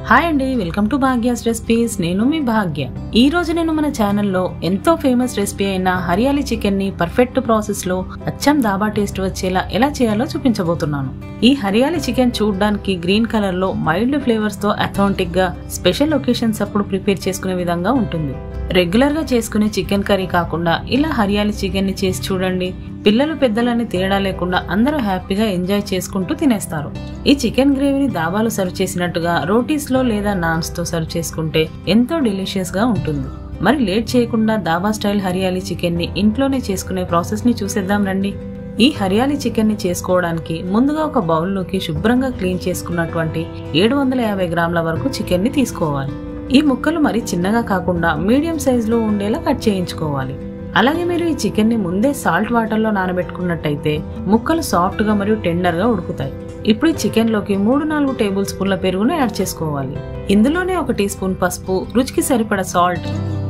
hi అండి welcome to భాగ్యాస్ recipes నేను మీ భాగ్య ఈ రోజు నేను మన ఛానల్లో ఎంతో ఫేమస్ రెసిపీ అయిన హరియాలి చికెన్ ని పర్ఫెక్ట్ ప్రాసెస్ లో అచ్చం దాబా టేస్ట్ వచ్చేలా ఎలా చేయాలో చూపించబోతున్నాను ఈ హరియాలి చికెన్ చూడడానికి గ్రీన్ కలర్ లో మైల్డ్ ఫ్లేవర్స్ తో అథాంటిక్ గా స్పెషల్ ఒకేషన్స్ అప్పుడు ప్రిపేర్ చేసుకునే విధంగా ఉంటుంది రెగ్యులర్ గా చేసుకునే చికెన్ కర్రీ కాకుండా ఇలా హరియాలి చికెన్ ని చేసి చూడండి పిల్లలు పెద్దలని తేడా లేకుండా అందరూ హ్యాపీగా ఎంజాయ్ చేసుకుంటూ తినేస్తారు ఈ చికెన్ గ్రేవీని దాబాలు సర్వ్ చేసినట్టుగా రోటీస్ లో లేదా నాన్స్ తో సర్వ్ చేసుకుంటే ఎంతో డెలిషియస్ గా ఉంటుంది మరి లేట్ చేయకుండా దాబా స్టైల్ హరియాలి చికెన్ ని ఇంట్లోనే చేసుకునే ప్రాసెస్ ని చూసేద్దాం రండి ఈ హరియాలి చికెన్ ని చేసుకోవడానికి ముందుగా ఒక బౌల్లోకి శుభ్రంగా క్లీన్ చేసుకున్నటువంటి ఏడు వందల యాభై గ్రాముల వరకు చికెన్ ని తీసుకోవాలి ఈ ముక్కలు మరి చిన్నగా కాకుండా మీడియం సైజులో ఉండేలా కట్ చేయించుకోవాలి అలాగే మీరు ఈ చికెన్ ని ముందే సాల్ట్ వాటర్ లో నానబెట్టుకున్నట్టయితే ముక్కలు సాఫ్ట్ గా మరియు టెండర్ గా ఉడుకుతాయి ఇప్పుడు ఈ చికెన్ లోకి మూడు నాలుగు టేబుల్ స్పూన్ల పెరుగును యాడ్ చేసుకోవాలి ఇందులోనే ఒక టీ స్పూన్ పసుపు రుచికి సరిపడ సాల్ట్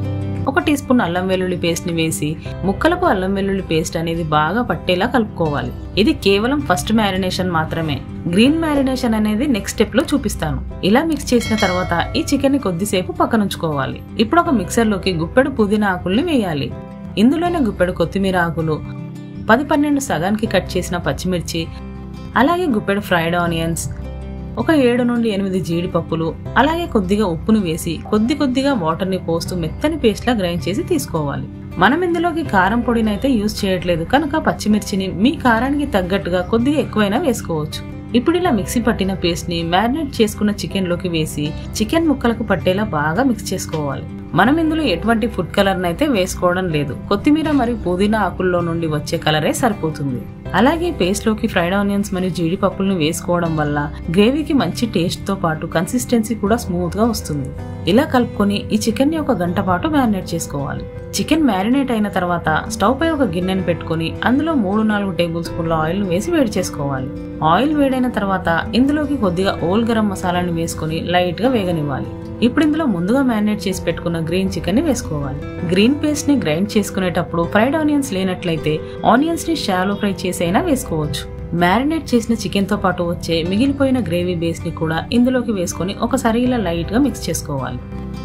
ఒక టీ స్పూన్ అల్లం వెల్లుల్లి పేస్ట్ ని వేసి ముక్కలకు అల్లం వెల్లుల్లి పేస్ట్ అనేది బాగా పట్టేలా కలుపుకోవాలి ఇది కేవలం ఫస్ట్ మ్యారినేషన్ మాత్రమే గ్రీన్ మ్యారినేషన్ అనేది నెక్స్ట్ స్టెప్ లో చూపిస్తాను ఇలా మిక్స్ చేసిన తర్వాత ఈ చికెన్ ని కొద్దిసేపు పక్కనుంచుకోవాలి ఇప్పుడు ఒక మిక్సర్ లోకి గుప్పెడు పుదీనా ఆకుల్ని వేయాలి ఇందులోనే గుప్పెడు కొత్తిమీర ఆకులు పది పన్నెండు సగానికి కట్ చేసిన పచ్చిమిర్చి అలాగే గుప్పెడు ఫ్రైడ్ ఆనియన్స్ ఒక ఏడు నుండి ఎనిమిది జీడిపప్పులు అలాగే కొద్దిగా ఉప్పును వేసి కొద్ది కొద్దిగా వాటర్ని పోస్తూ మెత్తని పేస్ట్లా గ్రైండ్ చేసి తీసుకోవాలి మనం ఇందులోకి కారం పొడినైతే యూజ్ చేయట్లేదు కనుక పచ్చిమిర్చిని మీ కారానికి తగ్గట్టుగా కొద్దిగా ఎక్కువైనా వేసుకోవచ్చు ఇప్పుడు ఇలా మిక్సీ పట్టిన పేస్ట్ ని మ్యారినేట్ చేసుకున్న చికెన్ లోకి వేసి చికెన్ ముక్కలకు పట్టేలా బాగా మిక్స్ చేసుకోవాలి మనం ఇందులో ఎటువంటి ఫుడ్ కలర్ అయితే వేసుకోవడం లేదు కొత్తిమీర మరియు పుదీనా ఆకుల్లో నుండి వచ్చే కలరే సరిపోతుంది అలాగే పేస్ట్ లోకి ఫ్రైడ్ ఆనియన్స్ మరియు జీడిపప్పులను వేసుకోవడం వల్ల గ్రేవీకి మంచి టేస్ట్ తో పాటు కన్సిస్టెన్సీ కూడా స్మూత్ గా వస్తుంది ఇలా కలుపుకొని ఈ చికెన్ ని ఒక గంట పాటు మ్యారినేట్ చేసుకోవాలి చికెన్ మ్యారినేట్ అయిన తర్వాత స్టవ్ పై ఒక గిన్నెను పెట్టుకుని అందులో మూడు నాలుగు టేబుల్ స్పూన్ల ఆయిల్ వేసి వేడి చేసుకోవాలి ఆయిల్ వేడైన తర్వాత ఇందులోకి కొద్దిగా ఓల్ గరం మసాలాని వేసుకుని లైట్ గా వేగనివ్వాలి ఇప్పుడు ఇందులో ముందుగా మ్యారినేట్ చేసి పెట్టుకున్న గ్రీన్ చికెన్ ని వేసుకోవాలి గ్రీన్ పేస్ట్ ని గ్రైండ్ చేసుకునేటప్పుడు ఫ్రైడ్ ఆనియన్స్ లేనట్లయితే ఆనియన్స్ ని షాలో ఫ్రై చేసి అయినా వేసుకోవచ్చు మ్యారినేట్ చేసిన చికెన్ తో పాటు వచ్చే మిగిలిపోయిన గ్రేవీ బేస్ ని కూడా ఇందులోకి వేసుకొని ఒకసారి ఇలా లైట్ గా మిక్స్ చేసుకోవాలి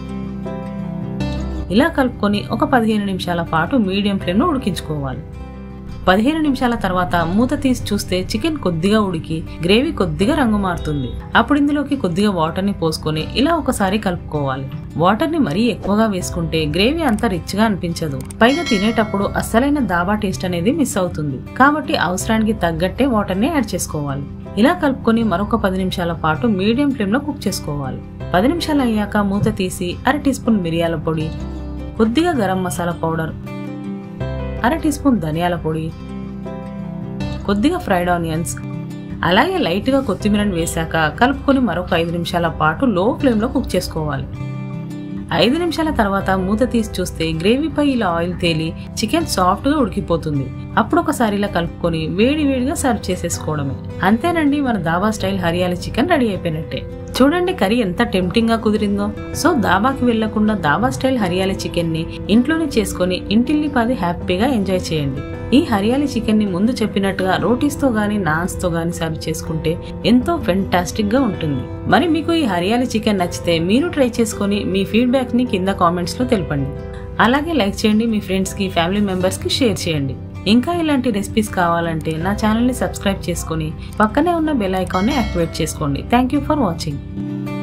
ఇలా కలుపుకొని ఒక పదిహేను నిమిషాల పాటు మీడియం ఫ్లేమ్ లో ఉడికించుకోవాలి పదిహేను నిమిషాల తర్వాత మూత తీసి చూస్తే చికెన్ కొద్దిగా ఉడికి గ్రేవీ కొద్దిగా రంగు మారుతుంది అప్పుడు ఇందులోకి కొద్దిగా వాటర్ ని పోసుకొని ఇలా ఒకసారి కలుపుకోవాలి వాటర్ ని మరీ ఎక్కువగా వేసుకుంటే గ్రేవీ అంత రిచ్ గా అనిపించదు పైగా తినేటప్పుడు అస్సలైన దాబా టేస్ట్ అనేది మిస్ అవుతుంది కాబట్టి అవసరానికి తగ్గట్టే వాటర్ ని యాడ్ చేసుకోవాలి ఇలా కలుపుకొని మరొక పది నిమిషాల పాటు మీడియం ఫ్లేమ్ లో కుక్ చేసుకోవాలి పది నిమిషాలు అయ్యాక మూత తీసి అర టీ స్పూన్ మిరియాల పొడి కొద్దిగా గరం మసాలా పౌడర్ అర టీ స్పూన్ ధనియాల పొడి కొద్దిగా ఫ్రైడ్ ఆనియన్స్ అలాగే లైట్గా కొత్తిమీరని వేశాక కలుపుకొని మరొక ఐదు నిమిషాల పాటు లో ఫ్లేమ్లో కుక్ చేసుకోవాలి ఐదు నిమిషాల తర్వాత మూత తీసి చూస్తే గ్రేవీపై ఇలా ఆయిల్ తేలి చికెన్ సాఫ్ట్గా ఉడికిపోతుంది అప్పుడు ఒకసారి ఇలా కలుపుకొని వేడి వేడిగా సర్వ్ చేసేసుకోవడమే అంతేనండి మన dhaba style hariyali chicken ready అయిపోయినట్టే చూడండి కర్రీ ఎంత టెంప్టింగ్ గా కుదిరిందో సో దాబాకి వెళ్లకుండా దాబా స్టైల్ హరియాలి చికెన్ ని ఇంట్లోనే చేసుకుని ఇంటిల్లి పాది హ్యాపీగా ఎంజాయ్ చేయండి ఈ హరియాలి చికెన్ ని ముందు చెప్పినట్టుగా రోటీస్ తో గానీ నాన్స్ తో గానీ సర్వ్ చేసుకుంటే ఎంతో ఫెంటాస్టిక్ గా ఉంటుంది మరి మీకు ఈ హరియాలి చికెన్ నచ్చితే మీరు ట్రై చేసుకొని మీ ఫీడ్బ్యాక్ ని కింద కామెంట్స్ లో తెలపండి అలాగే లైక్ చేయండి మీ ఫ్రెండ్స్ కి ఫ్యామిలీ మెంబర్స్ కి షేర్ చేయండి ఇంకా ఇలాంటి రెసిపీస్ కావాలంటే నా ఛానల్ని సబ్స్క్రైబ్ చేసుకొని పక్కనే ఉన్న బెల్ ఐకాన్ని యాక్టివేట్ చేసుకోండి థ్యాంక్ యూ ఫర్ వాచింగ్